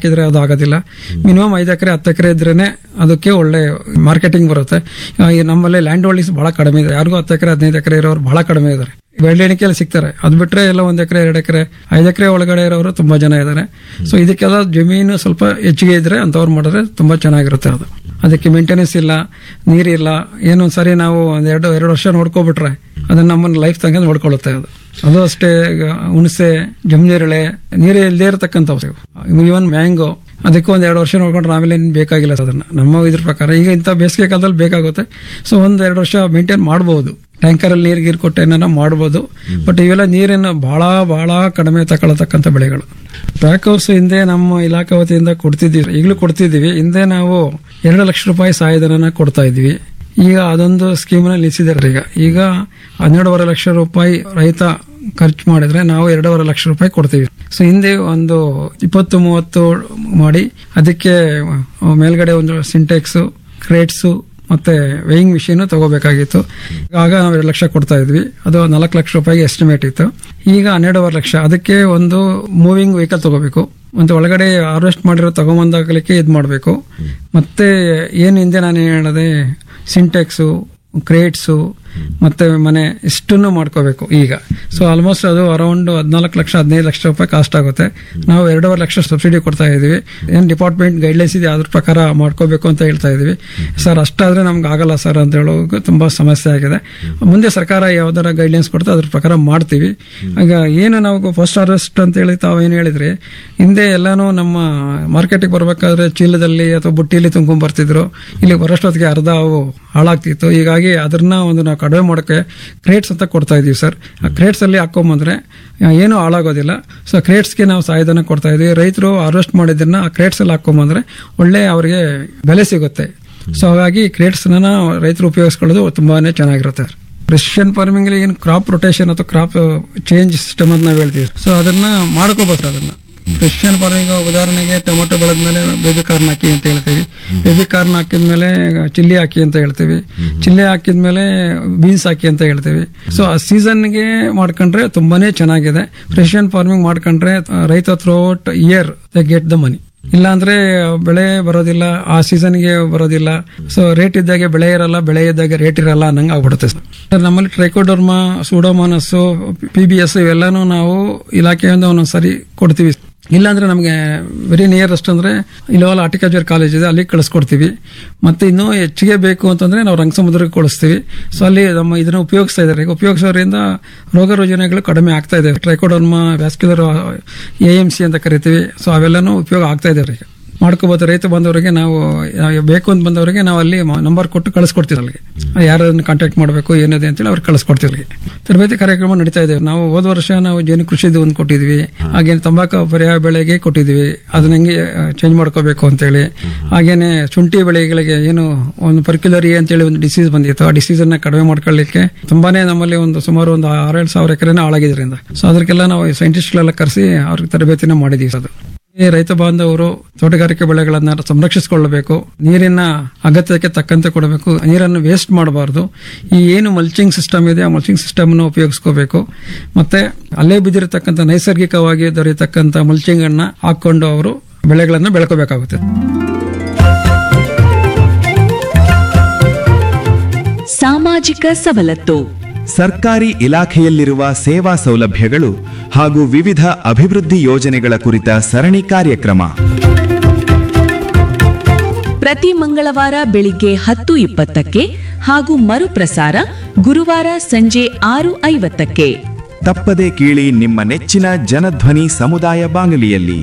ಹಾಕಿದ್ರೆ ಅದು ಆಗೋದಿಲ್ಲ ಮಿನಿಮಮ್ ಐದು ಎಕರೆ ಹತ್ತು ಎಕರೆ ಇದ್ರೇನೆ ಅದಕ್ಕೆ ಒಳ್ಳೆ ಮಾರ್ಕೆಟಿಂಗ್ ಬರುತ್ತೆ ಆ, ಈ ನಮ್ಮಲ್ಲಿ ಲ್ಯಾಂಡ್ ಹೋಲ್ಡಿಂಗ್ಸ್ ಬಹಳ ಕಡಿಮೆ ಇದೆ ಯಾರಿಗೂ ಹತ್ತು ಎಕರೆ ಹದಿನೈದು ಎಕರೆ ಇರೋರು ಬಹಳ ಕಡಿಮೆ ಇದ್ದಾರೆ ಬೆಳ್ಳೆಣಿಕೆಯಲ್ಲಿ ಸಿಗ್ತಾರೆ ಅದು ಬಿಟ್ರೆ ಎಲ್ಲ ಒಂದ್ ಎಕರೆ ಎರಡು ಎಕರೆ ಐದು ಎಕರೆ ಒಳಗಡೆ ಇರೋರು ತುಂಬಾ ಜನ ಇದ್ದಾರೆ ಸೊ ಇದಕ್ಕೆಲ್ಲ ಜಮೀನು ಸ್ವಲ್ಪ ಹೆಚ್ಚಿಗೆ ಇದ್ರೆ ಅಂತವ್ರು ಮಾಡಿದ್ರೆ ತುಂಬಾ ಚೆನ್ನಾಗಿರುತ್ತೆ ಅದು ಅದಕ್ಕೆ ಮೇಂಟೆನೆನ್ಸ್ ಇಲ್ಲ ನೀರಿಲ್ಲ ಏನು ಸರಿ ನಾವು ಒಂದ್ ಎರಡು ಎರಡು ವರ್ಷ ನೋಡ್ಕೊಬಿಟ್ರೆ ಅದನ್ನ ನಮ್ಮನ್ನ ಲೈಫ್ ತನಕ ನೋಡ್ಕೊಳ್ಳುತ್ತೆ ಅದು ಅದು ಅಷ್ಟೇ ಈಗ ಹುಣಸೆ ಜಮ್ನೀರಳೆ ನೀರೇ ಇಲ್ಲದೆ ಇರತಕ್ಕಂಥವು ಇವನ್ ಮ್ಯಾಂಗೋ ಅದಕ್ಕೆ ಒಂದ್ ಎರಡು ವರ್ಷ ನೋಡ್ಕೊಂಡ್ರೆ ಆಮೇಲೆ ಏನ್ ಬೇಕಾಗಿಲ್ಲ ಅದನ್ನ ನಮ್ಮ ಇದ್ರ ಪ್ರಕಾರ ಈಗ ಇಂಥ ಬೇಸಿಗೆ ಕಾಲದಲ್ಲಿ ಬೇಕಾಗುತ್ತೆ ಸೊ ಒಂದ್ ಎರಡು ವರ್ಷ ಮೇಂಟೈನ್ ಮಾಡಬಹುದು ಟ್ಯಾಂಕರ್ ಅಲ್ಲಿ ನೀರ್ ಗೀರ್ ಕೊಟ್ಟು ಏನಾರ ಮಾಡ್ಬೋದು ಬಟ್ ಇವೆಲ್ಲ ನೀರಿನ ಬಹಳ ಬಹಳ ಕಡಿಮೆ ತಗೊಳತಕ್ಕಂಥ ಬೆಳೆಗಳು ಬ್ಯಾಕ್ ಹೌಸ್ ಹಿಂದೆ ನಮ್ಮ ಇಲಾಖೆ ವತಿಯಿಂದ ಕೊಡ್ತಿದ್ದೀವಿ ಈಗಲೂ ಕೊಡ್ತಿದ್ದೀವಿ ಹಿಂದೆ ನಾವು ಎರಡು ಲಕ್ಷ ರೂಪಾಯಿ ಸಹಾಯಧನ ಕೊಡ್ತಾ ಇದ್ವಿ ಈಗ ಅದೊಂದು ಸ್ಕೀಮ್ ನ ನಿಲ್ಲಿಸಿದಾರೆ ಈಗ ಈಗ ಹನ್ನೆರಡೂವರೆ ಲಕ್ಷ ರೂಪಾಯಿ ರೈತ ಖರ್ಚು ಮಾಡಿದ್ರೆ ನಾವು ಎರಡೂವರೆ ಲಕ್ಷ ರೂಪಾಯಿ ಕೊಡ್ತೀವಿ ಸೊ ಹಿಂದೆ ಒಂದು ಇಪ್ಪತ್ತು ಮೂವತ್ತು ಮಾಡಿ ಅದಕ್ಕೆ ಮೇಲ್ಗಡೆ ಒಂದು ಸಿಂಟೆಕ್ಸ್ ಕ್ರೇಟ್ಸ್ ಮತ್ತೆ ವೇಯಿಂಗ್ ಮಿಷಿನ್ ತಗೋಬೇಕಾಗಿತ್ತು ಆಗ ನಾವು ಎರಡು ಲಕ್ಷ ಕೊಡ್ತಾ ಇದ್ವಿ ಅದು ನಾಲ್ಕು ಲಕ್ಷ ರೂಪಾಯಿಗೆ ಎಸ್ಟಿಮೇಟ್ ಇತ್ತು ಈಗ ಹನ್ನೆರಡೂವರೆ ಲಕ್ಷ ಅದಕ್ಕೆ ಒಂದು ಮೂವಿಂಗ್ ವೆಹಿಕಲ್ ತಗೋಬೇಕು ಮತ್ತೆ ಒಳಗಡೆ ಹಾರ್ವೆಸ್ಟ್ ಮಾಡಿರೋ ತಗೊಂಬಂದಾಗಲಿಕ್ಕೆ ಇದು ಮಾಡಬೇಕು ಮತ್ತೆ ಏನು ಹಿಂದೆ ನಾನು ಹೇಳಿದೆ ಸಿಂಟೆಕ್ಸು ಕ್ರೇಟ್ಸು ಮತ್ತೆ ಮನೆ ಇಷ್ಟನ್ನು ಮಾಡ್ಕೋಬೇಕು ಈಗ ಸೊ ಆಲ್ಮೋಸ್ಟ್ ಅದು ಅರೌಂಡ್ ಹದಿನಾಲ್ಕು ಲಕ್ಷ ಹದಿನೈದು ಲಕ್ಷ ರೂಪಾಯಿ ಕಾಸ್ಟ್ ಆಗುತ್ತೆ ನಾವು ಎರಡೂವರೆ ಲಕ್ಷ ಸಬ್ಸಿಡಿ ಕೊಡ್ತಾ ಇದೀವಿ ಏನು ಡಿಪಾರ್ಟ್ಮೆಂಟ್ ಗೈಡ್ಲೈನ್ಸ್ ಇದೆ ಅದ್ರ ಪ್ರಕಾರ ಮಾಡ್ಕೋಬೇಕು ಅಂತ ಹೇಳ್ತಾ ಇದೀವಿ ಸರ್ ಅಷ್ಟಾದ್ರೆ ನಮ್ಗೆ ಆಗಲ್ಲ ಸರ್ ಅಂತ ಹೇಳೋಕೆ ತುಂಬಾ ಸಮಸ್ಯೆ ಆಗಿದೆ ಮುಂದೆ ಸರ್ಕಾರ ಯಾವ್ದಾರ ಗೈಡ್ಲೈನ್ಸ್ ಕೊಡ್ತಾ ಅದ್ರ ಪ್ರಕಾರ ಮಾಡ್ತೀವಿ ಈಗ ಏನು ನಾವು ಫಸ್ಟ್ ಹಾರ್ವೆಸ್ಟ್ ಅಂತ ಹೇಳಿ ತಾವು ಏನು ಹೇಳಿದ್ರಿ ಹಿಂದೆ ಎಲ್ಲಾನು ನಮ್ಮ ಮಾರ್ಕೆಟಿಗೆ ಬರ್ಬೇಕಾದ್ರೆ ಚೀಲದಲ್ಲಿ ಅಥವಾ ಬುಟ್ಟಿಲಿ ತುಂಬ್ಕೊಂಡ್ ಬರ್ತಿದ್ರು ಇಲ್ಲಿ ಬರೋಷ್ಟೊತ್ತಿಗೆ ಅರ್ಧ ಅವು ಹಾಳಾಗ್ತಿತ್ತು ಹೀಗಾಗಿ ಅದನ್ನ ಒಂದು ನಾವು ಕಡಿಮೆ ಮಾಡೋಕೆ ಕ್ರೇಟ್ಸ್ ಅಂತ ಕೊಡ್ತಾ ಇದೀವಿ ಸರ್ ಆ ಕ್ರೇಟ್ಸ್ ಅಲ್ಲಿ ಹಾಕೊಂಬಂದ್ರೆ ಆ, ಏನೂ ಹಾಳಾಗೋದಿಲ್ಲ ಸೊ ಕ್ರೇಟ್ಸ್ಗೆ ನಾವು ಸಹಾಯಧನ ಕೊಡ್ತಾ ಇದೀವಿ ರೈತರು ಹಾರ್ವೆಸ್ಟ್ ಮಾಡಿದ್ದನ್ನ ಆ ಕ್ರೇಟ್ಸ್ ಅಲ್ಲಿ ಹಾಕೊಂಬಂದ್ರೆ ಒಳ್ಳೆ ಅವರಿಗೆ ಬೆಲೆ ಸಿಗುತ್ತೆ ಸೊ ಹಾಗಾಗಿ ಕ್ರೇಟ್ಸ್ ರೈತರು ಉಪಯೋಗಿಸ್ಕೊಳ್ಳೋದು ತುಂಬಾನೇ ಚೆನ್ನಾಗಿರುತ್ತೆ ಪ್ರೆಸಿಷನ್ ಫಾರ್ಮಿಂಗ್ ಏನು ಕ್ರಾಪ್ ರೊಟೇಷನ್ ಅಥವಾ ಕ್ರಾಪ್ ಚೇಂಜ್ ಸಿಸ್ಟಮ್ ಅಂತ ನಾವು ಹೇಳ್ತೀವಿ ಸೊ ಅದನ್ನ ಮಾಡ್ಕೋಬೇಕು ಅದನ್ನ ಪ್ರೆಸಿಷನ್ ಫಾರ್ಮಿಂಗ್ ಉದಾಹರಣೆಗೆ ಟೊಮೆಟೊ ಬೆಳೆದ್ಮೇಲೆ ಬೇಬಿ ಕಾರ್ನ್ ಹಾಕಿ ಅಂತ ಹೇಳ್ತೀವಿ ಬೇಬಿ ಕಾರ್ನ್ ಹಾಕಿದ್ಮೇಲೆ ಚಿಲ್ಲಿ ಹಾಕಿ ಅಂತ ಹೇಳ್ತೀವಿ ಚಿಲ್ಲಿ ಹಾಕಿದ್ಮೇಲೆ ಬೀನ್ಸ್ ಹಾಕಿ ಅಂತ ಹೇಳ್ತೀವಿ ಸೊ ಆ ಸೀಸನ್ಗೆ ಮಾಡ್ಕೊಂಡ್ರೆ ತುಂಬಾನೇ ಚೆನ್ನಾಗಿದೆ ಪ್ರೆಸಿಷನ್ ಫಾರ್ಮಿಂಗ್ ಮಾಡ್ಕೊಂಡ್ರೆ ಆ, ರೈತ throughout year the get the money ಇಲ್ಲಾಂದ್ರೆ ಬೆಳೆ ಬರೋದಿಲ್ಲ ಆ ಸೀಸನ್ಗೆ ಬರೋದಿಲ್ಲ ಸೊ ರೇಟ್ ಇದ್ದಾಗೆ ಬೆಳೆ ಇರಲ್ಲ ಬೆಳೆ ಇದ್ದಾಗ ರೇಟ್ ಇರಲ್ಲ ಅನ್ನಂಗೆ ಆಗ್ಬಿಡುತ್ತೆ ಸರ್ ನಮ್ಮಲ್ಲಿ Trichoderma Pseudomonas P B S ಇವೆಲ್ಲಾನು ನಾವು ಇಲಾಖೆಯಿಂದ ಒಂದೊಂದು ಸರಿ ಕೊಡ್ತೀವಿ ಇಲ್ಲಾಂದ್ರೆ ನಮಗೆ ವೆರಿ ನಿಯರೆಸ್ಟ್ ಅಂದ್ರೆ ಇಲ್ಲವಲ್ಲ ಹಾರ್ಟಿಕಲ್ಚರ್ ಕಾಲೇಜ್ ಇದೆ ಅಲ್ಲಿಗೆ ಕಳಿಸ್ಕೊಡ್ತೀವಿ ಮತ್ತೆ ಇನ್ನೂ ಹೆಚ್ಚಿಗೆ ಬೇಕು ಅಂತಂದ್ರೆ ನಾವು ರಂಗಸಮುದ್ರಕ್ಕೆ ಕಳಿಸ್ತೀವಿ ಸೊ ಅಲ್ಲಿ ನಮ್ಮ ಇದನ್ನ ಉಪಯೋಗಿಸ್ತಾ ಇದ್ದಾರೆ ಈಗ ಉಪಯೋಗಿಸೋದ್ರಿಂದ ರೋಗ ರುಜಿನಗಳು ಕಡಿಮೆ ಆಗ್ತಾ ಇದೆ Trichoderma vascular A M C ಅಂತ ಕರಿತೀವಿ ಸೊ ಅವೆಲ್ಲನೂ ಉಪಯೋಗ ಆಗ್ತಾ ಇದ್ದಾರೆ ಈಗ ಮಾಡ್ಕೋಬಹುದು ರೈತ ಬಂದವರಿಗೆ ನಾವು ಯಾವ- ಬೇಕು ಅಂತ ಬಂದವರಿಗೆ ನಾವು ಅಲ್ಲಿ ನಂಬರ್ ಕೊಟ್ಟು ಕಳಿಸ್ಕೊಡ್ತೀವಿ ಅಲ್ಲಿಗೆ ಯಾರನ್ನ ಕಾಂಟ್ಯಾಕ್ಟ್ ಮಾಡಬೇಕು ಏನಿದೆ ಅಂತೇಳಿ ಅವ್ರಿಗೆ ಕಳಿಸ್ಕೊಡ್ತೀವಿ ಅಲ್ಲಿಗೆ ತರಬೇತಿ ಕಾರ್ಯಕ್ರಮ ನಡೀತಾ ಇದೆ ನಾವು ಹೋದ ವರ್ಷ ನಾವು ಜೇನು ಕೃಷಿದು ಒಂದು ಕೊಟ್ಟಿದ್ವಿ ಹಾಗೇನೆ ತಂಬಾಕು ಪರ್ಯಾಯ ಬೆಳೆಗೆ ಕೊಟ್ಟಿದ್ವಿ ಅದನ್ನ ಹೆಂಗೆ ಚೇಂಜ್ ಮಾಡ್ಕೋಬೇಕು ಅಂತೇಳಿ ಹಾಗೇನೆ ಶುಂಠಿ ಬೆಳೆಗಳಿಗೆ ಏನು ಒಂದು ಪರ್ಕ್ಯುಲರಿ ಅಂತೇಳಿ ಒಂದು ಡಿಸೀಸ್ ಬಂದಿತ್ತು ಆ ಡಿಸೀಸ್ ಅನ್ನ ಕಡಿಮೆ ಮಾಡ್ಕೊಳ್ಳಿಕ್ಕೆ ತುಂಬಾನೇ ನಮ್ಮಲ್ಲಿ ಒಂದು ಸುಮಾರು ಒಂದು ಆರೇಳು ಸಾವಿರ ಎಕರೆನ ಹಾಳಾಗಿದ್ರಿಂದ ಸೊ ಅದಕ್ಕೆಲ್ಲ ನಾವು ಸೈಂಟಿಸ್ಟ್ಗಳೆಲ್ಲ ಕರೆಸಿ ಅವ್ರಿಗೆ ತರಬೇತಿನ ಮಾಡಿದೀವಿ ಅದು ಈ ರೈತ ಬಾಂಧವರು ತೋಟಗಾರಿಕೆ ಬೆಳೆಗಳನ್ನ ಸಂರಕ್ಷಿಸಿಕೊಳ್ಳಬೇಕು ನೀರಿನ ಅಗತ್ಯಕ್ಕೆ ತಕ್ಕಂತೆ ಕೊಡಬೇಕು ನೀರನ್ನು ವೇಸ್ಟ್ ಮಾಡಬಾರದು ಈ ಏನು ಮಲ್ಚಿಂಗ್ ಸಿಸ್ಟಮ್ ಇದೆ ಆ ಮಲ್ಚಿಂಗ್ ಸಿಸ್ಟಮ್ ಅನ್ನು ಉಪಯೋಗಿಸ್ಕೋಬೇಕು ಮತ್ತೆ ಅಲ್ಲೇ ಬಿದ್ದಿರತಕ್ಕಂಥ ನೈಸರ್ಗಿಕವಾಗಿ ದೊರೆಯತಕ್ಕಂಥ ಮಲ್ಚಿಂಗ್ ಅನ್ನ ಹಾಕೊಂಡು ಅವರು ಬೆಳೆಗಳನ್ನು ಬೆಳ್ಕೋಬೇಕಾಗುತ್ತೆ ಸಾಮಾಜಿಕ ಸವಲತ್ತು ಸರ್ಕಾರಿ ಇಲಾಖೆಯಲ್ಲಿರುವ ಸೇವಾ ಸೌಲಭ್ಯಗಳು ಹಾಗೂ ವಿವಿಧ ಅಭಿವೃದ್ಧಿ ಯೋಜನೆಗಳ ಕುರಿತ ಸರಣಿ ಕಾರ್ಯಕ್ರಮ ಪ್ರತಿ ಮಂಗಳವಾರ ಬೆಳಿಗ್ಗೆ ಹತ್ತು ಇಪ್ಪತ್ತಕ್ಕೆ ಹಾಗೂ ಮರುಪ್ರಸಾರ ಗುರುವಾರ ಸಂಜೆ ಆರು ಐವತ್ತಕ್ಕೆ ತಪ್ಪದೆ ಕೇಳಿ ನಿಮ್ಮ ನೆಚ್ಚಿನ ಜನಧ್ವನಿ ಸಮುದಾಯ ಬಾನುಲಿಯಲ್ಲಿ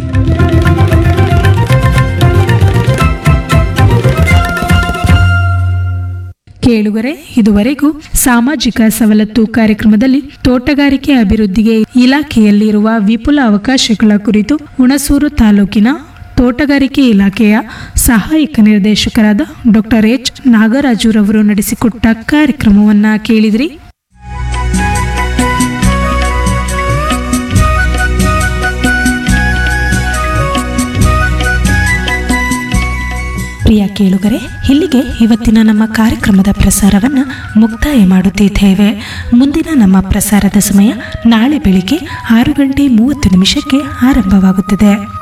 ಕೇಳುಗರೆ ಇದುವರೆಗೂ ಸಾಮಾಜಿಕ ಸವಲತ್ತು ಕಾರ್ಯಕ್ರಮದಲ್ಲಿ ತೋಟಗಾರಿಕೆ ಅಭಿವೃದ್ಧಿಗೆ ಇಲಾಖೆಯಲ್ಲಿರುವ ವಿಪುಲ ಅವಕಾಶಗಳ ಕುರಿತು ಹುಣಸೂರು ತಾಲೂಕಿನ ತೋಟಗಾರಿಕೆ ಇಲಾಖೆಯ ಸಹಾಯಕ ನಿರ್ದೇಶಕರಾದ ಡಾಕ್ಟರ್ ಎಚ್ ನಾಗರಾಜುರವರು ನಡೆಸಿಕೊಟ್ಟ ಕಾರ್ಯಕ್ರಮವನ್ನ ಕೇಳಿದ್ರಿ ಪ್ರಿಯ ಕೇಳುಗರೆ ಇಲ್ಲಿಗೆ ಇವತ್ತಿನ ನಮ್ಮ ಕಾರ್ಯಕ್ರಮದ ಪ್ರಸಾರವನ್ನ ಮುಕ್ತಾಯ ಮಾಡುತ್ತಿದ್ದೇವೆ ಮುಂದಿನ ನಮ್ಮ ಪ್ರಸಾರದ ಸಮಯ ನಾಳೆ ಬೆಳಿಗ್ಗೆ ಆರು ಗಂಟೆ ಮೂವತ್ತು ನಿಮಿಷಕ್ಕೆ ಆರಂಭವಾಗುತ್ತದೆ